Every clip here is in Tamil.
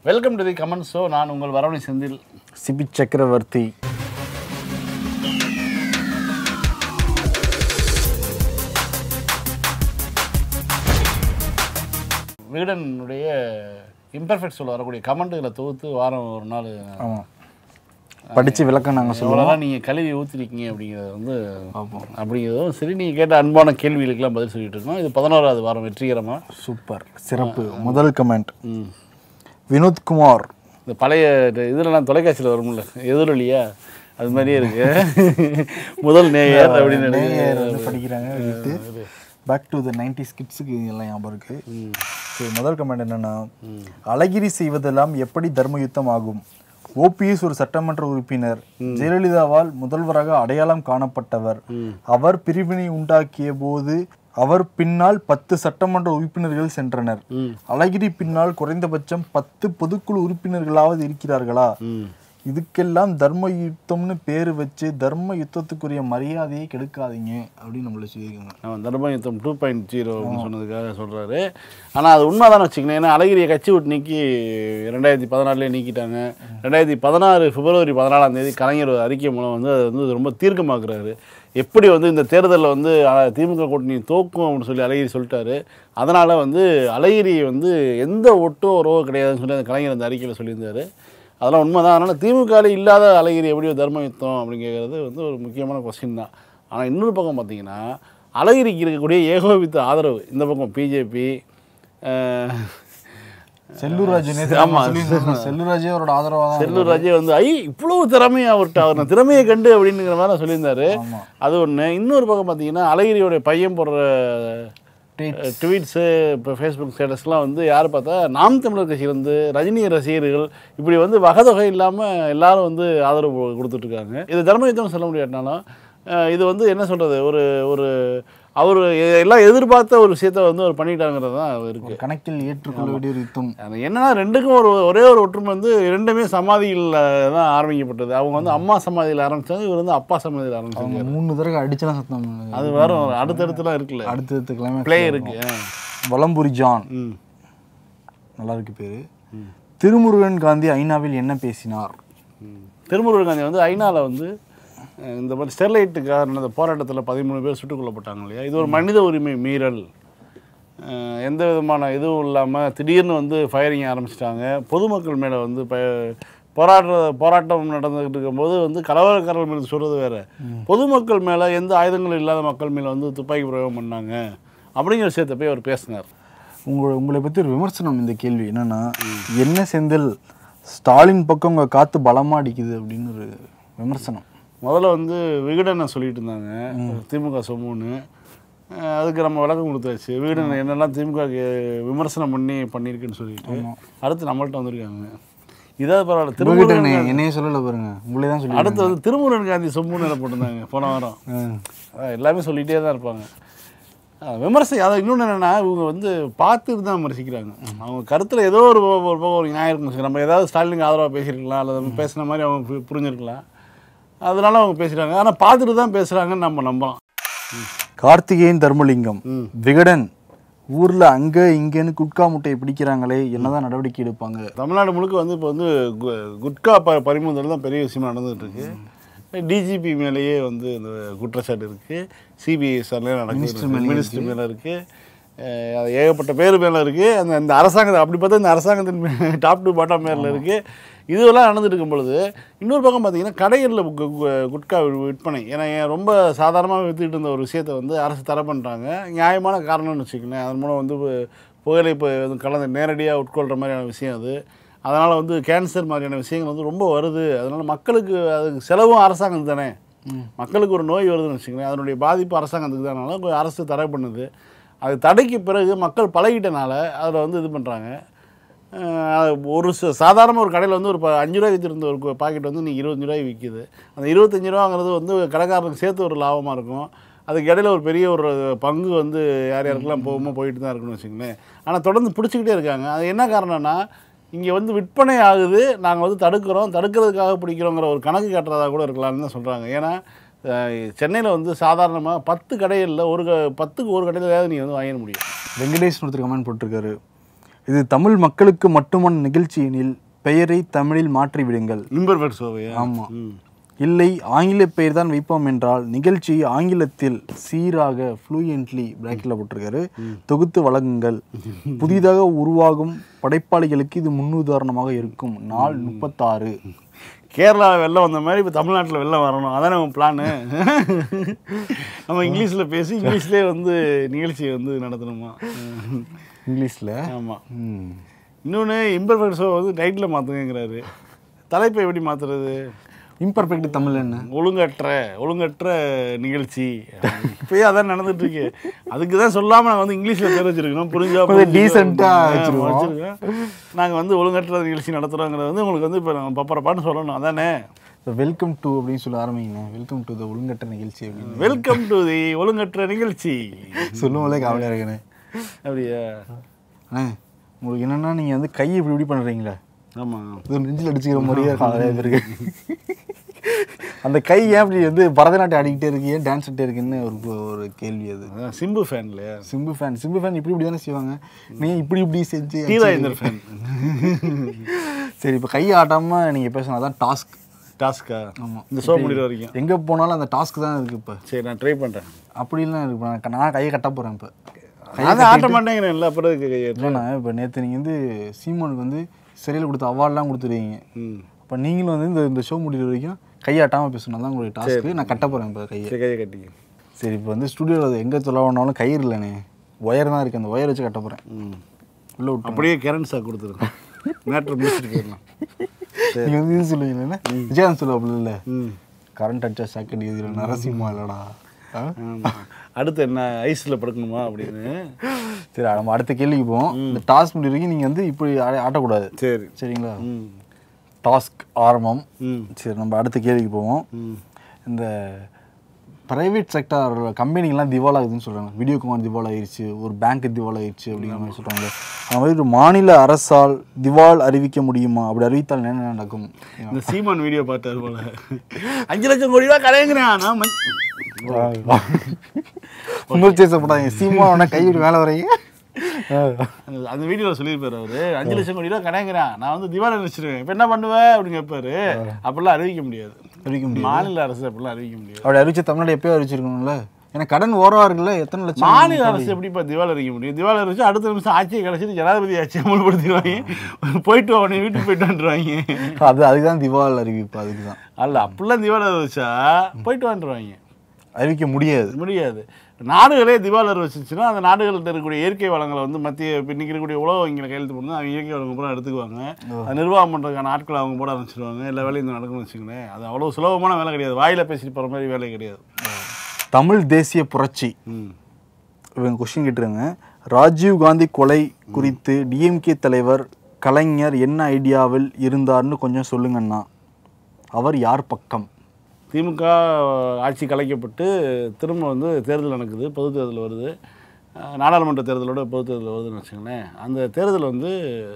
Welcome to the comment show நான் உங்கள் வரவணை செந்தில் சிபி சக்கரவர்த்தி விகடனுடைய இம்பர்ஃபெக்ட் சொல்ல வரக்கூடிய கமெண்ட்டுகளை தொகுத்து வாரம் ஒரு நாள் ஆமாம் படித்து விளக்கம் நாங்கள் சொல்லுவோம் எவ்வளோதான் நீங்கள் கழுவி ஊற்றிருக்கீங்க அப்படிங்கிறது வந்து அப்படிங்கிறதும் சரி நீங்கள் கேட்ட அன்பான கேள்விகளுக்கெல்லாம் பதில் சொல்லிட்டு இருக்கோம் இது பதினோராவது வாரம் வெற்றிகரமாக சூப்பர் சிறப்பு முதல் கமெண்ட் ம் வினோத்குமார் இந்த பழைய இதுலலாம் தொலைக்காட்சியில் வரும்ல எதிரொலியா அது மாதிரியே இருக்கு முதல் நேயர் அப்படின்னு நேயர் நினைக்கிறேன். வந்து படிக்கிறாங்க விட்டு பேக் டு த நைன்டி கிட்ஸுக்கு எல்லாம் ஞாபகம் இருக்கு சரி முதல் கமெண்ட் என்னன்னா அழகிரி செய்வதெல்லாம் எப்படி தர்ம யுத்தம் ஆகும் ஓபிஎஸ் ஒரு சட்டமன்ற உறுப்பினர் ஜெயலலிதாவால் முதல்வராக அடையாளம் காணப்பட்டவர் அவர் பிரிவினை உண்டாக்கிய போது அவர் பின்னால் பத்து சட்டமன்ற உறுப்பினர்கள் சென்றனர் அழகிரி பின்னால் குறைந்தபட்சம் பத்து பொதுக்குழு உறுப்பினர்களாவது இருக்கிறார்களா ம் இதுக்கெல்லாம் தர்ம யுத்தம்னு பேர் வச்சு தர்ம யுத்தத்துக்குரிய மரியாதையை கெடுக்காதீங்க அப்படின்னு நம்மள சொல்லியிருக்காங்க அவன் தர்ம யுத்தம் டூ பாயிண்ட் ஜீரோ சொன்னதுக்காக சொல்கிறாரு ஆனால் அது உண்மைதான் வச்சுக்கணும் ஏன்னா அழகிரியை கட்சி விட்டு நீக்கி ரெண்டாயிரத்தி பதினாலுலேயே நீக்கிட்டாங்க ரெண்டாயிரத்தி பதினாறு பிப்ரவரி பதினாலாம் தேதி கலைஞர் ஒரு அறிக்கை மூலம் வந்து அதை வந்து ரொம்ப தீர்க்கமாக்குறாரு எப்படி வந்து இந்த தேர்தலில் வந்து அஹ், திமுக கூட்டணி தோக்கும் அப்படின்னு சொல்லி அழகிரி சொல்லிட்டாரு அதனால் வந்து அழகிரி வந்து எந்த ஒட்டோ உறவோ கிடையாதுன்னு சொல்லி அந்த கலைஞர் அந்த அறிக்கையில் சொல்லியிருந்தாரு அதெல்லாம் உண்மைதான் அதனால் திமுகவில் இல்லாத அழகிரி எப்படியோ தர்ம யுத்தம் அப்படிங்கிறது வந்து ஒரு முக்கியமான கொஸ்டின் தான் ஆனால் இன்னொரு பக்கம் பார்த்தீங்கன்னா அழகிரிக்கு இருக்கக்கூடிய ஏகோபித்த ஆதரவு இந்த பக்கம் பிஜேபி செல்லூர் ராஜு நேத்து ஆமா. நம்ம சொல்லியிருந்தோம். செல்லூர் ராஜே அவரோட ஆதரவாக தான் செல்லூர் ராஜே வந்து ஐ இவ்வளவு திறமையா அவர்கிட்ட அவர் திறமையை கண்டு அப்படிங்கிற மாதிரி சொல்லியிருந்தாரு ஆமா. அது ஒன்று இன்னொரு பக்கம் பார்த்தீங்கன்னா அழகிரியோட பையன் போடுற ட்வீட்ஸு இப்போ ஃபேஸ்புக் ஸ்டேட்டஸ்லாம் வந்து யார் பார்த்தா நாம் தமிழர் கட்சியிலேருந்து ரஜினி ரசிகர்கள் இப்படி வந்து வகதொகை இல்லாமல் எல்லாரும் வந்து ஆதரவு கொடுத்துட்ருக்காங்க இது தர்ம யுத்தம் சொல்ல முடியாட்டினாலும் அஹ், இது வந்து என்ன சொல்கிறது ஒரு ஒரு அவர் எல்லாம் எதிர்பார்த்த ஒரு விஷயத்த வந்து அவர் பண்ணிட்டாங்கிறது தான் இருக்குது கணக்கில் ஏற்றுக்கொள்ள வேண்டிய ஒரு யுத்தம் அது என்னன்னா ரெண்டுக்கும் ஒரு ஒரே ஒரு ஒற்றுமை வந்து ரெண்டுமே சமாதியில் தான் ஆரம்பிக்கப்பட்டது அவங்க வந்து அம்மா சமாதியில் ஆரம்பிச்சாங்க இவர் வந்து அப்பா சமாதியில் ஆரம்பிச்சாங்க அவங்க மூணு தடவை அடிச்சலாம் சத்தம் அது வரும் அடுத்தடுத்துலாம் இருக்குல்ல அடுத்தது கிளம்பி ப்ளே இருக்கு ஆ. வலம்புரி ஜான் ம் நல்லா இருக்கு பேரு திருமுருகன் காந்தி ஐநாவில் என்ன பேசினார் ம். திருமுருகன் காந்தி வந்து ஐநாவில் வந்து அஹ், இந்த மாதிரி ஸ்டெர்லைட்டுக்காக நடந்த போராட்டத்தில் பதிமூணு பேர் சுட்டுக் கொல்லப்பட்டாங்க இல்லையா இது ஒரு மனித உரிமை மீறல் அஹ், எந்த விதமான இதுவும் இல்லாமல் திடீர்னு வந்து ஃபயரிங் ஆரம்பிச்சிட்டாங்க பொதுமக்கள் மேலே வந்து ப போராட்ட போராட்டம் நடந்துகிட்டு இருக்கும்போது வந்து கலவரக்காரர்கள் மேலே சொல்கிறது வேற பொதுமக்கள் மேலே எந்த ஆயுதங்களும் இல்லாத மக்கள் மேலே வந்து துப்பாக்கி பிரயோகம் பண்ணாங்க அப்படிங்கிற விஷயத்தை போய் அவர் பேசினார் உங்களை உங்களை பற்றி ஒரு விமர்சனம் இந்த கேள்வி என்னன்னா என்ன செந்தில் ஸ்டாலின் பக்கம் உங்க காத்து பலமா அடிக்குது அப்படின்னு ஒரு விமர்சனம் முதல்ல வந்து விகடனை சொல்லிட்டு இருந்தாங்க திமுக சொம்முன்னு அஹ் அதுக்கு நம்ம விளக்கம் கொடுத்தாச்சு விகடன் என்னெல்லாம் திமுக க்கு விமர்சனம் பண்ணி பண்ணியிருக்குன்னு சொல்லிட்டு அடுத்து நம்மள்ட்ட வந்திருக்காங்க இதாவது பரவாயில்ல திருமுருகன் திருமுருகன் என்னையே சொல்லல பாருங்க உங்களே தான் சொல்லி அடுத்து வந்து திருமுருகன் காந்தி சொம்முன்னு என்ன போட்டிருந்தாங்க போன வாரம் அதான் எல்லாமே சொல்லிகிட்டே தான் இருப்பாங்க அஹ் விமர்சனம் அதை இன்னொன்று என்னென்னா இவங்க வந்து பார்த்துட்டு தான் விமர்சிக்கிறாங்க அவங்க கருத்தில் ஏதோ ஒரு பக்கம் ஒரு பக்கம் ஒரு நியாயம் இருக்கும் நம்ம ஏதாவது ஸ்டாலினுக்கு ஆதரவாக பேசியிருக்கலாம் அல்லது நம்ம பேசுன மாதிரி அவங்க பு- புரிஞ்சிருக்கலாம் அதனால அவங்க பேசுகிறாங்க ஆனால் பார்த்துட்டு தான் பேசுகிறாங்கன்னு நம்ம நம்பலாம் கார்த்திகேயன் தர்மலிங்கம் விகடன் ஊர்ல அங்க இங்கன்னு குட்கா முட்டையை பிடிக்கிறாங்களே என்னதான் நடவடிக்கை எடுப்பாங்க தமிழ்நாடு முழுக்க வந்து இப்போ வந்து கு- குட்கா ப பறிமுதல் தான் பெரிய விஷயமா நடந்துகிட்டு இருக்கு டிஜிபி மேலேயே வந்து இந்த குற்றச்சாட்டு இருக்குது சிபிஐ சார்லேயே நடக்குது மினிஸ்டர் மேலே இருக்குது அது ஏகப்பட்ட பேர் மேலே இருக்குது அந்த இந்த அரசாங்கத்தை அப்படி பார்த்தா இந்த அரசாங்கத்தின் டாப் டு பாட்டம் மேலே இருக்குது இதுவெல்லாம் நடந்துட்டு இருக்கும் பொழுது இன்னொரு பக்கம் பார்த்தீங்கன்னா கடைகளில் கு- கு- குட்கா வி- விற்பனை ஏன்னா ஏன் ரொம்ப சாதாரணமாக விற்றுக்கிட்டு இருந்த ஒரு விஷயத்தை வந்து அரசு தடை பண்ணுறாங்க நியாயமான காரணம்னு வச்சுக்கோங்களேன் அதன் மூலம் வந்து பு- புகையிலை இப்போ கலந்து நேரடியாக உட்கொள்கிற மாதிரியான விஷயம் அது அதனால் வந்து கேன்சர் மாதிரியான விஷயங்கள் வந்து ரொம்ப வருது அதனால் மக்களுக்கு அதுக்கு செலவும் அரசாங்கம் தானே மக்களுக்கு ஒரு நோய் வருதுன்னு வச்சுக்கோங்களேன் அதனுடைய பாதிப்பு அரசாங்கத்துக்கு தானால கொஞ்சம் அரசு தடை பண்ணுது அது தடைக்கு பிறகு மக்கள் பழகிட்டனால அதில் வந்து இது பண்ணுறாங்க ஒரு ச- சாதாரண ஒரு கடையில் வந்து ஒரு ப அஞ்சு ரூபாய் விற்றுருந்த ஒரு பாக்கெட் வந்து இன்றைக்கி இருபத்தஞ்சு ரூபாய் விற்கிது அந்த இருபத்தஞ்சு ரூபாங்கிறது வந்து கடைக்காரனுக்கு சேர்த்து ஒரு லாபமாக இருக்கும் அதுக்கு இடையில ஒரு பெரிய ஒரு பங்கு வந்து யார் யாருக்கெல்லாம் போகுமோ போயிட்டு தான் இருக்குன்னு வச்சுக்கோங்களேன் ஆனால் தொடர்ந்து பிடிச்சிக்கிட்டே இருக்காங்க அது என்ன காரணம்னா இங்கே வந்து விற்பனை ஆகுது நாங்கள் வந்து தடுக்கிறோம் தடுக்கிறதுக்காக பிடிக்கிறோங்கிற ஒரு கணக்கு காட்டுறதா கூட இருக்கலாம்னு தான் சொல்கிறாங்க ஏன்னா சென்னையில் வந்து சாதாரணமாக பத்து கடைகளில் ஒரு க பத்துக்கு ஒரு கடையில் நீ வந்து வாங்கிட முடியும் வெங்கடேஷ் ஒருத்தர் கமெண்ட் போட்டிருக்காரு இது தமிழ் மக்களுக்கு மட்டுமான நிகழ்ச்சி எனில் பெயரை தமிழில் மாற்றி விடுங்கள் இம்பர்ஃபெக்ட் ஷோவையா ஆமா. ம் இல்லை ஆங்கில பெயர் தான் வைப்போம் என்றால் நிகழ்ச்சி ஆங்கிலத்தில் சீராக ஃப்ளூயன்ட்லி பிராக்கெட்டில் போட்டிருக்காரு தொகுத்து வழங்குங்கள் புதிதாக உருவாகும் படைப்பாளிகளுக்கு இது முன்னுதாரணமாக இருக்கும் நாள் முப்பத்தாறு கேரளாவில் வெள்ளம் வந்த மாதிரி இப்போ தமிழ்நாட்டில் வெள்ளம் வரணும் அதானே நம்ம பிளானு நம்ம இங்கிலீஷில் பேசி இங்கிலீஷ்லேயே வந்து நிகழ்ச்சியை வந்து நடத்தணுமா இங்கிலீஷில் ஆமாம் இன்னொன்று இம்பர்ஃபெக்ட் ஷோ வந்து டைட்டில் மாற்றுங்கிறாரு தலைப்பை எப்படி மாற்றுறது இம்பர்ஃபெக்ட் தமிழ் என்ன ஒழுங்கற்ற ஒழுங்கற்ற நிகழ்ச்சி இப்பயே அதான் நடந்துட்டு இருக்கு அதுக்கு தான் சொல்லாம நாங்கள் வந்து இங்கிலீஷ்ல பேர் வச்சிருக்கோம் புரிஞ்சா கொஞ்சம் decent ஆ வச்சிருக்கோம். வச்சிருக்கோம் நாங்கள் வந்து ஒழுங்கற்ற நிகழ்ச்சி நடத்துறோங்கிறது வந்து உங்களுக்கு வந்து இப்போ நம்ம பப்பரப்பான்னு சொல்லணும் அதானே இப்போ வெல்கம் டு அப்படின்னு சொல்லி ஆரம்பிங்க வெல்கம் டு த ஒழுங்கற்ற நிகழ்ச்சி அப்படின்னு வெல்கம் டு தி ஒழுங்கற்ற நிகழ்ச்சி சொல்லும்போதே காவலியாக இருக்கேனே அப்படியா அண்ணே உங்களுக்கு என்னன்னா நீங்கள் வந்து கையை இப்படி இப்படி பண்ணுறீங்களே ஆமாம் இது நெஞ்சில் அடிச்சுக்கிற மாதிரியே இருக்கும் நிறைய பேருக்கு அந்த கை ஏன் அப்படி வந்து பரதநாட்டியம் ஆடிக்கிட்டே இருக்கு ஏன் டான்ஸ் ஆகிட்டே இருக்குன்னு ஒரு ஒரு கேள்வி அது அதான் சிம்பு ஃபேன் இல்லையா சிம்பு ஃபேன் சிம்பு ஃபேன் இப்படி இப்படி தானே செய்வாங்க நீ இப்படி இப்படி செஞ்சு தீராயந்தர் ஃபேன் சரி இப்போ கை ஆட்டாமல் நீங்கள் பேசணும் அதான் டாஸ்க் டாஸ்கா ஆமாம் இந்த ஷோ முடிகிற வரைக்கும் எங்கே போனாலும் அந்த டாஸ்க் தான் இருக்குது இப்போ சரி நான் ட்ரை பண்ணுறேன் அப்படிலாம் இருக்கு நான் நான் கையை கட்ட போகிறேன் இப்போ நான் ஆட்ட மாட்டேங்கிறேன் இல்லை அப்புறம் இதுக்கு கையை இல்லைண்ணா இப்போ நேற்று நீங்கள் வந்து சீமானுக்கு வந்து சிறையில் கொடுத்த அவார்ட்லாம் கொடுத்துருவீங்க ம் இப்போ நீங்களும் வந்து இந்த இந்த ஷோ முடிகிற வரைக்கும் கையாட்டாமல் பேசணும் தான் உங்களுடைய டாஸ்க்கு நான் கட்ட போகிறேன் இப்போ கையை சரி கையை கட்டிக்க சரி இப்போ வந்து ஸ்டுடியோவில் எங்கே தொலைவனாலும் கயிறு இல்லைண்ணே ஒயர் தான் இருக்குது அந்த ஒயர் வச்சு கட்ட போகிறேன் ம் உள்ள விட்டு அப்படியே கரண்ட் சாக் கொடுத்துருக்கோம் மேட்ரு முடிச்சுட்டு போயிடலாம் நீங்கள் வந்து இது சொல்லுவீங்களே விஜயகாந்த் சொல்லுவாப்புல இல்லை ம் கரண்ட் அடிச்சா செகண்ட் இதில் நரசிம்மா இல்லைடா ஆ? ஆமா. அடுத்து என்ன ஐஸில் படுக்கணுமா அப்படின்னு சரி நம்ம அடுத்த கேள்விக்கு போவோம் இந்த டாஸ்க் முடிவு வரைக்கும் நீங்கள் வந்து இப்படி ஆட- ஆட்டக்கூடாது சரி சரிங்களா ம் டாஸ்க் ஆரம்பம் ம் சரி நம்ம அடுத்த கேள்விக்கு போவோம் ம் இந்த ப்ரைவேட் செக்டார் கம்பெனிங்கெல்லாம் திவால் ஆகுதுன்னு சொல்கிறாங்க வீடியோகான் திவால் ஆயிடுச்சு ஒரு பேங்க் திவால் ஆயிடுச்சு அப்படிங்கிற மாதிரி சொல்கிறாங்க அந்த மாதிரி ஒரு மாநில அரசால் திவால் அறிவிக்க முடியுமா அப்படி அறிவித்தால் என்ன நடக்கும் இந்த சீமான் வீடியோ பார்த்தாரு போல அஞ்சு லட்சம் கோடி ரூபா கலைங்கிறேன் நான் மஞ்- உணர்ச்சி வசப்படாதீங்க சீமானோட கைவிடு மேலே வரையும் அந்த- அந்த வீடியோவில் சொல்லியிருப்பாரு அவரு அஞ்சு லட்சம் கோடி ரூபா கலைங்கிறேன் நான் வந்து திவாலை வச்சிருவேன் இப்போ என்ன பண்ணுவேன் அப்படின்னு கேட்பாரு அப்படிலாம் அறிவிக்க முடியாது அறிவிக்க முடியாது மாநில அரசு அப்படிலாம் அறிவிக்க முடியாது அப்படி அறிவிச்ச தமிழ்நாடு எப்பயோ அறிவிச்சிருக்கணும்ல ஏன்னா கடன் ஓரவா இருக்குல்ல எத்தனை லட்சம் மாநில அரசு எப்படிப்பா திவால் அறிவிக்க முடியும் திவால் அறிவிச்சு அடுத்த நிமிஷம் ஆட்சியை கிடச்சிட்டு ஜனாதிபதி ஆட்சியை அமல்படுத்திடுவாங்க போயிட்டு வா, உன்னை வீட்டுக்கு போயிட்டு வந்துருவாங்க அது அதுக்கு தான் திவால் அறிவிப்பு அதுக்கு தான் அல்ல அப்படிலாம் திவால் அறிவிச்சா போயிட்டு வந்துருவாங்க அறிவிக்க முடியாது முடியாது நாடுகளே திவாலர் வச்சுச்சுன்னா அந்த நாடுகள்கிட்ட இருக்கக்கூடிய இயற்கை வளங்களை வந்து மத்திய இப்போ இன்னைக்கு இருக்கக்கூடிய உலக வங்கியில் கையெழுத்து போட்டு அவங்க இயற்கை வளங்கள் பூரா எடுத்துக்குவாங்க அது நிர்வாகம் பண்ணுறதுக்கான ஆட்களை அவங்க போட ஆரம்பிச்சிருவாங்க எல்லா வேலையும் இந்த நடக்கும்னு வச்சுக்கோங்களேன் அது அவ்வளோ சுலபமான வேலை கிடையாது வாயில பேசிட்டு போகிற மாதிரி வேலை கிடையாது தமிழ் தேசிய புரட்சி ம் இவங்க கொஸ்டின் கேட்டுருங்க ராஜீவ் காந்தி கொலை குறித்து டிஎம்கே தலைவர் கலைஞர் என்ன ஐடியாவில் இருந்தார்னு கொஞ்சம் சொல்லுங்கண்ணா அவர் யார் பக்கம் திமுக ஆட்சி கலைக்கப்பட்டு திரும்ப வந்து தேர்தல் நடக்குது பொது தேர்தல் வருது அஹ் நாடாளுமன்ற தேர்தலோட பொது தேர்தல் வருதுன்னு வச்சுக்கோங்களேன் அந்த தேர்தல் வந்து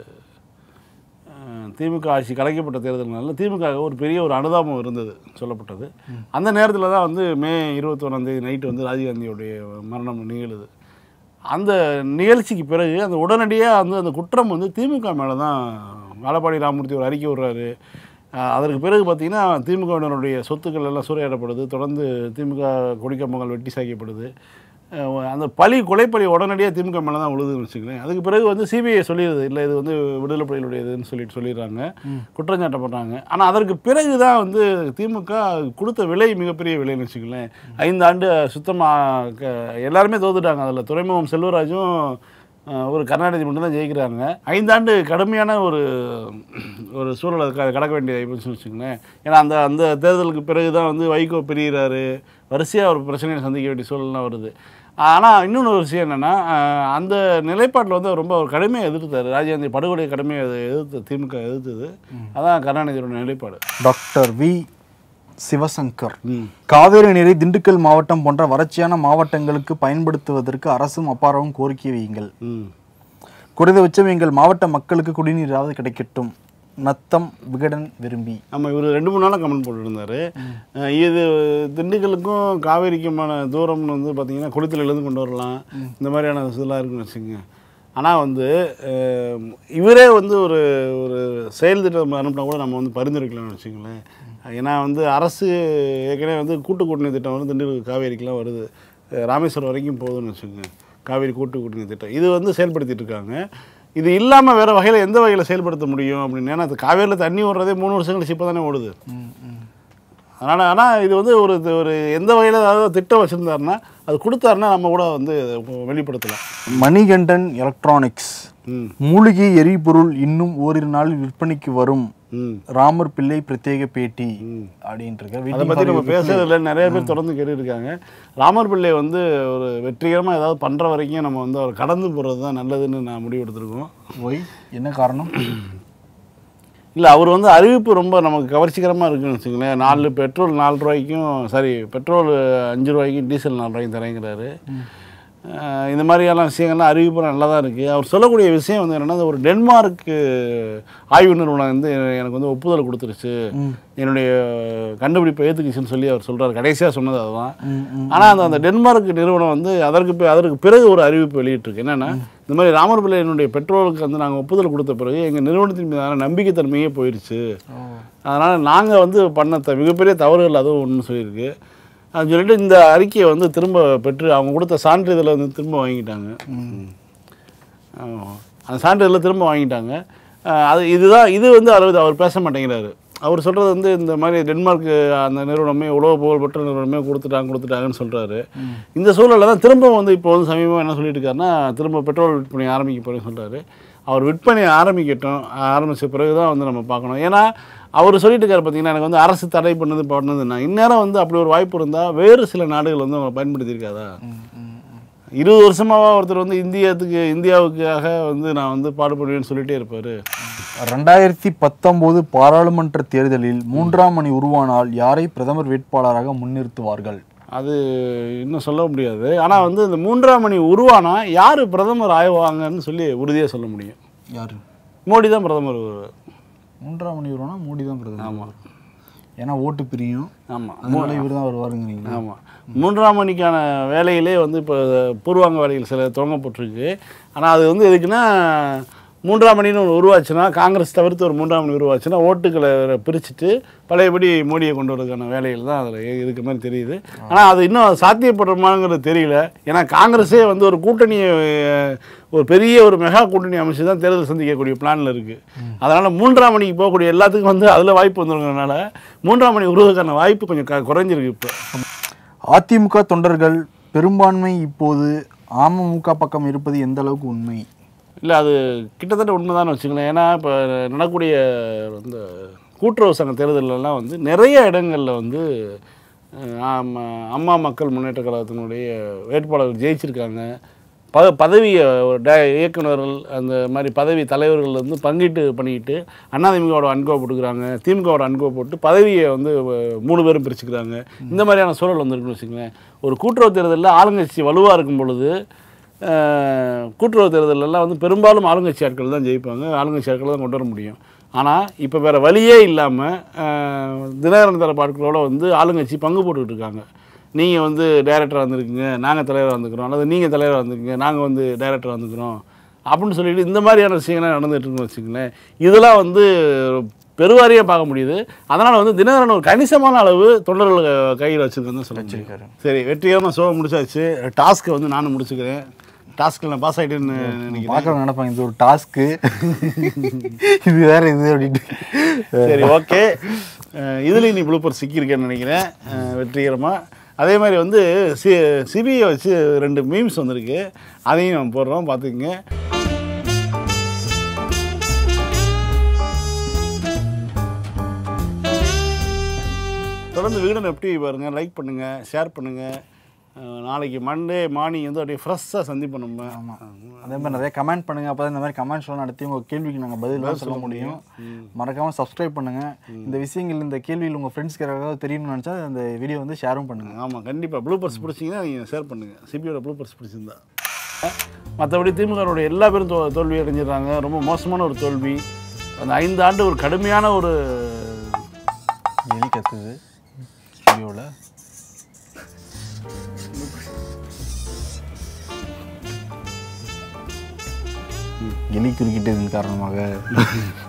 அஹ், திமுக ஆட்சி கலைக்கப்பட்ட தேர்தல்னால திமுக ஒரு பெரிய ஒரு அனுதாபம் இருந்தது சொல்லப்பட்டது அந்த நேரத்தில் தான் வந்து மே இருபத்தொன்னாம் தேதி நைட்டு வந்து ராஜீவ்காந்தியோடைய மரணம் நிகழுது அந்த நிகழ்ச்சிக்கு பிறகு அந்த உடனடியாக வந்து அந்த குற்றம் வந்து திமுக மேலே தான் வாழப்பாடி ராமமூர்த்தி ஒரு அறிக்கை விடுறாரு அஹ் அதற்கு பிறகு பார்த்தீங்கன்னா திமுகவினருடைய சொத்துக்கள் எல்லாம் சூறையாடப்படுது தொடர்ந்து திமுக கொடிக்கம்பங்கள் வெட்டி சாய்க்கப்படுது அஹ் அந்த பழி கொலைப்பழி உடனடியாக திமுக மேலே தான் உழுதுன்னு வச்சுக்கிறேன் அதுக்கு பிறகு வந்து சிபிஐ சொல்லிடுது இல்லை இது வந்து விடுதலை புலிகளுடையதுன்னு சொல்லிட்டு சொல்லிடுறாங்க குற்றஞ்சாட்ட பண்ணுறாங்க ஆனால் அதற்கு பிறகு தான் வந்து திமுக கொடுத்த விலை மிகப்பெரிய விலைன்னு வச்சுக்கலேன் ஐந்து ஆண்டு சுத்தமாக எல்லாருமே தோத்துட்டாங்க அதில் துறைமுகம் செல்வராஜும் அஹ், ஒரு கருணாநிதி மட்டும் தான் ஜெயிக்கிறாங்க ஐந்தாண்டு கடுமையான ஒரு ஒரு சூழலை க கடக்க வேண்டியது ஆகிப்போச்சுன்னு வச்சுக்கோங்களேன் ஏன்னா அந்த அந்த தேர்தலுக்கு பிறகு தான் வந்து வைகோ பிரிகிறாரு வரிசையாக ஒரு பிரச்சனையை சந்திக்க வேண்டிய சூழல்லாம் வருது ஆனால் இன்னொன்று ஒரு விஷயம் என்னென்னா அந்த நிலைப்பாட்டில் வந்து அவர் ரொம்ப ஒரு கடுமையாக எதிர்த்தார் ராஜீவ்காந்தி படுகொலையை கடுமையாக எதிர்த்து திமுக எதிர்த்தது அதான் கருணாநிதியோட நிலைப்பாடு டாக்டர் வி சிவசங்கர் ம் காவேரி நீரை திண்டுக்கல் மாவட்டம் போன்ற வறட்சியான மாவட்டங்களுக்கு பயன்படுத்துவதற்கு அரசும் அப்பாரவும் கோரிக்கை வையுங்கள் ம் குறைந்தபட்சம் எங்கள் மாவட்ட மக்களுக்கு குடிநீராவது கிடைக்கட்டும் நத்தம் விகடன் விரும்பி ஆமாம் இவர் ரெண்டு மூணு நாளாக கமெண்ட் போட்டுருந்தாரு அஹ் இது திண்டுக்கலுக்கும் காவேரிக்குமான தூரம்னு வந்து பார்த்தீங்கன்னா குளித்தலையிலேருந்து கொண்டு வரலாம் இந்த மாதிரியான இதெல்லாம் இருக்குன்னு வச்சுக்கோங்க ஆனால் வந்து அஹ், இவரே வந்து ஒரு ஒரு செயல் திட்டம் அனுப்பினா கூட நம்ம வந்து பரிந்துரைக்கலாம்னு வச்சுங்களேன் ஏன்னா வந்து அரசு ஏற்கனவே வந்து கூட்டு குடிநீர் திட்டம் வந்து திண்டுக்கல் காவேரிக்கெலாம் வருது அஹ், ராமேஸ்வரம் வரைக்கும் போகுதுன்னு வச்சுக்கோங்க காவேரி கூட்டு குடிநீர் திட்டம் இது வந்து செயல்படுத்திட்டு இருக்காங்க இது இல்லாமல் வேறு வகையில் எந்த வகையில் செயல்படுத்த முடியும் அப்படின்னு ஏன்னா அது காவேரியில் தண்ணி ஓடுறதே மூணு வருஷம் கழிச்சு இப்போ தானே ஓடுது அதனால் ஆனால் இது வந்து ஒரு ஒரு எந்த வகையில் ஏதாவது திட்டம் வச்சுருந்தாருன்னா அது கொடுத்தாருன்னா நம்ம கூட வந்து வெளிப்படுத்தலாம் மணிகண்டன் எலக்ட்ரானிக்ஸ் ம் மூலிகை எரிபொருள் இன்னும் ஓரிரு நாளில் விற்பனைக்கு வரும் ம் ராமர் பிள்ளை பிரத்யேக பேட்டி அப்படின்ட்டு இருக்க அதை Waiting பற்றி for நம்ம your பேசுறது இல்லை நிறைய பேர் தொடர்ந்து கேட்டுருக்காங்க ராமர் பிள்ளை வந்து ஒரு வெற்றிகரமாக ஏதாவது பண்ணுற வரைக்கும் நம்ம வந்து அவர் கடந்து போகிறது தான் நல்லதுன்னு நான் முடிவு எடுத்திருக்கோம் ஒய் என்ன காரணம் இல்லை அவர் வந்து அறிவிப்பு ரொம்ப நமக்கு கவர்ச்சிகரமாக இருக்குன்னு வச்சுங்களேன் நாலு பெட்ரோல் நாலு ரூபாய்க்கும் சாரி பெட்ரோல் அஞ்சு ரூபாய்க்கும் டீசல் நாலு ரூபாய்க்கும் தரேங்கிறாரு அஹ் இந்த மாதிரியான விஷயங்கள்லாம் அறிவிப்பு நல்லா தான் இருக்குது அவர் சொல்லக்கூடிய விஷயம் வந்து என்னென்னா ஒரு டென்மார்க்கு ஆய்வு நிறுவனம் வந்து எனக்கு வந்து ஒப்புதல் கொடுத்துருச்சு என்னுடைய கண்டுபிடிப்பை ஏற்றுக்குச்சுன்னு சொல்லி அவர் சொல்கிறார் கடைசியாக சொன்னது அதுதான் ஆனால் அந்த அந்த டென்மார்க் நிறுவனம் வந்து அதற்கு பி- அதற்கு பிறகு ஒரு அறிவிப்பு வெளியிட்டிருக்கு என்னென்னா இந்த மாதிரி ராமர் பிள்ளையினுடைய பெட்ரோலுக்கு வந்து நாங்கள் ஒப்புதல் கொடுத்த பிறகு எங்கள் நிறுவனத்தின் மீதான நம்பிக்கைத்தன்மையே போயிடுச்சு அதனால் நாங்கள் வந்து பண்ண த மிகப்பெரிய தவறுகள் அதுவும் ஒன்று சொல்லியிருக்கு அது சொல்லிட்டு இந்த அறிக்கையை வந்து திரும்ப பெற்று அவங்க கொடுத்த சான்றிதழை வந்து திரும்ப வாங்கிட்டாங்க ஆமா. அந்த சான்றிதழை திரும்ப வாங்கிட்டாங்க அஹ் அது இதுதான் இது வந்து அளவு அவர் பேச மாட்டேங்கிறாரு அவர் சொல்கிறது வந்து இந்த மாதிரி டென்மார்க் அந்த நிறுவனமே உலக புகழ்பெற்ற நிறுவனமே கொடுத்துட்டாங்க கொடுத்துட்டாங்கன்னு சொல்கிறாரு இந்த சூழலில் தான் திரும்ப வந்து இப்போ வந்து சமீபமாக என்ன சொல்லிட்டு இருக்காருன்னா திரும்ப பெட்ரோல் விற்பனை ஆரம்பிக்க போகிறேன்னு சொல்கிறாரு அவர் விற்பனை ஆரம்பிக்கட்டும் ஆரம்பித்த பிறகு தான் வந்து நம்ம பார்க்கணும் ஏன்னா அவர் சொல்லிட்டு இருக்காரு பார்த்தீங்கன்னா எனக்கு வந்து அரசு தடை பண்ணது பண்ணதுன்னா இந்நேரம் வந்து அப்படி ஒரு வாய்ப்பு இருந்தால் வேறு சில நாடுகள் வந்து அவங்க பயன்படுத்தியிருக்காதா இருபது வருஷமாவா ஒருத்தர் வந்து இந்தியாத்துக்கு இந்தியாவுக்காக வந்து நான் வந்து பாடுபடுவேன்னு சொல்லிட்டே இருப்பார் ரெண்டாயிரத்தி பத்தொன்பது பாராளுமன்ற தேர்தலில் மூன்றாம் அணி உருவானால் யாரை பிரதமர் வேட்பாளராக முன்னிறுத்துவார்கள் அது இன்னும் சொல்ல முடியாது ஆனால் வந்து இந்த மூன்றாம் மணி உருவானா யார் பிரதமர் ஆய்வாங்கன்னு சொல்லி உறுதியாக சொல்ல முடியும் யாரு மோடி தான் பிரதமர் வருவார் மூன்றாம் மணி உருவானா மோடி தான் பிரதமர் ஆமாம் ஏன்னா ஓட்டு பிரியும் ஆமாம் அதனால இவர் தான் வருவாருங்கிறீங்க ஆமாம் மூன்றாம் மணிக்கான வேலையிலே வந்து இப்போ பூர்வாங்க வேலைகள் சில துவங்கப்பட்டிருக்கு ஆனால் அது வந்து எதுக்குன்னா மூன்றாம் மணின்னு ஒன்று உருவாச்சுன்னா காங்கிரஸ் தவிர்த்து ஒரு மூன்றாம் மணி உருவாச்சுன்னா ஓட்டுகளை பிரிச்சுட்டு பழையபடி மோடியை கொண்டு வரதுக்கான வேலைகள் தான் அதில் இருக்க மாதிரி தெரியுது ஆனால் அது இன்னும் சாத்தியப்படுமாங்கிறது தெரியல ஏன்னா காங்கிரஸே வந்து ஒரு கூட்டணியை அஹ், ஒரு பெரிய ஒரு மெகா கூட்டணி அமைச்சு தான் தேர்தல் சந்திக்கக்கூடிய பிளானில் இருக்குது அதனால் மூன்றாம் மணிக்கு போகக்கூடிய எல்லாத்துக்கும் வந்து அதில் வாய்ப்பு வந்துருங்கனால மூன்றாம் மணி உருவதற்கான வாய்ப்பு கொஞ்சம் க- குறைஞ்சிருக்கு இப்போ அதிமுக தொண்டர்கள் பெரும்பான்மை இப்போது அமமுக பக்கம் இருப்பது எந்த அளவுக்கு உண்மை இல்லை அது கிட்டத்தட்ட உண்மைதான் வச்சுக்கலாம் ஏன்னா இப்போ நடக்கக்கூடிய இந்த கூட்டுறவு சங்க தேர்தலெல்லாம் வந்து நிறைய இடங்களில் வந்து அஹ், ஆம- அம்மா மக்கள் முன்னேற்ற கழகத்தினுடைய வேட்பாளர்கள் ஜெயிச்சிருக்காங்க ப பதவியை ஒரு டே இயக்குனர்கள் அந்த மாதிரி பதவி தலைவர்கள் வந்து பங்கிட்டு பண்ணிக்கிட்டு அதிமுகவோட அன்கோ போட்டுக்கிறாங்க திமுகவோட அன்கோ போட்டு பதவியை வந்து அஹ், மூணு பேரும் பிரிச்சுக்கிறாங்க இந்த மாதிரியான சூழல் வந்துருக்குன்னு வச்சுக்கோங்களேன் ஒரு கூட்டுறவு தேர்தலில் ஆளுங்கட்சி வலுவாக இருக்கும் பொழுது அஹ், கூட்டுறவு தேர்தலெல்லாம் வந்து பெரும்பாலும் ஆளுங்கட்சி ஆட்கள் தான் ஜெயிப்பாங்க ஆளுங்கட்சி ஆட்கள் தான் கொண்டு வர முடியும் ஆனால் இப்போ வேறு வழியே இல்லாமல் தினகரன் தரப்பு ஆட்களோட வந்து ஆளுங்கட்சி பங்கு போட்டுக்கிட்டு இருக்காங்க நீங்கள் வந்து டைரக்டராக வந்திருக்கீங்க நாங்கள் தலைவராக வந்துக்கிறோம் அல்லது நீங்கள் தலைவராக வந்திருக்கீங்க நாங்கள் வந்து டைரக்டராக வந்துக்கிறோம் அப்படின்னு சொல்லிட்டு இந்த மாதிரியான விஷயங்கள்லாம் நடந்துட்டு இருக்குன்னு வச்சுங்களேன் இதெல்லாம் வந்து பெருவாரியாக பார்க்க முடியுது அதனால் வந்து தினகரன் ஒரு கணிசமான அளவு தொண்டர்கள் கையில் வச்சுருக்கேன்னு சொல்ல முடியும். சரி வெற்றிகரமாக ஷோ முடிச்சாச்சு டாஸ்க்கை வந்து நானும் முடிச்சுக்கிறேன் டாஸ்க்கில் நான் பாஸ் ஆகிட்டேன்னு நினைக்கிறேன் பார்க்குறவங்க நினைப்பாங்க இது ஒரு டாஸ்க்கு இது வேற இது அப்படின்ட்டு சரி ஓகே இதுலேயும் நீ ப்ளூப்பர் சிக்கியிருக்கேன்னு நினைக்கிறேன் அஹ், வெற்றிகரமாக அதே மாதிரி வந்து சி சிபிஐ வச்சு ரெண்டு மீம்ஸ் வந்திருக்கு அதையும் நம்ம போடுறோம் பார்த்துக்குங்க தொடர்ந்து விகடன் எப்படி பாருங்கள் லைக் பண்ணுங்கள் ஷேர் பண்ணுங்கள் நாளைக்கு மண்டே மார்னிங் வந்து அப்படியே ஃப்ரெஷ்ஷாக சந்திப்போம் நம்ம அதே மாதிரி நிறைய கமெண்ட் பண்ணுங்க அப்போ இந்த மாதிரி கமெண்ட்ஸ்லாம் நடத்தி உங்கள் கேள்விக்கு நாங்கள் பதில் சொல்ல முடியும் மறக்காம சப்ஸ்கிரைப் பண்ணுங்க இந்த விஷயங்கள் இந்த கேள்வியில் உங்கள் ஃப்ரெண்ட்ஸ்க்கு யாராவது தெரியணும்னு நினச்சா அந்த வீடியோ வந்து ஷேரும் பண்ணுங்க ஆமாம் கண்டிப்பாக ப்ளூ பர்ஸ் பிடிச்சிங்கன்னா நீங்கள் ஷேர் பண்ணுங்கள் சிபியோட ப்ளூ பர்ஸ் பிடிச்சிருந்தா மற்றபடி திமுகவுடைய எல்லா பேரும் தோ தோல்வி அடைஞ்சிடுறாங்க ரொம்ப மோசமான ஒரு தோல்வி அந்த ஐந்து ஆண்டு ஒரு கடுமையான ஒரு எலி கத்துது ஸ்டுடியோவில் எலி குறுக்கிட்டதன் காரணமாக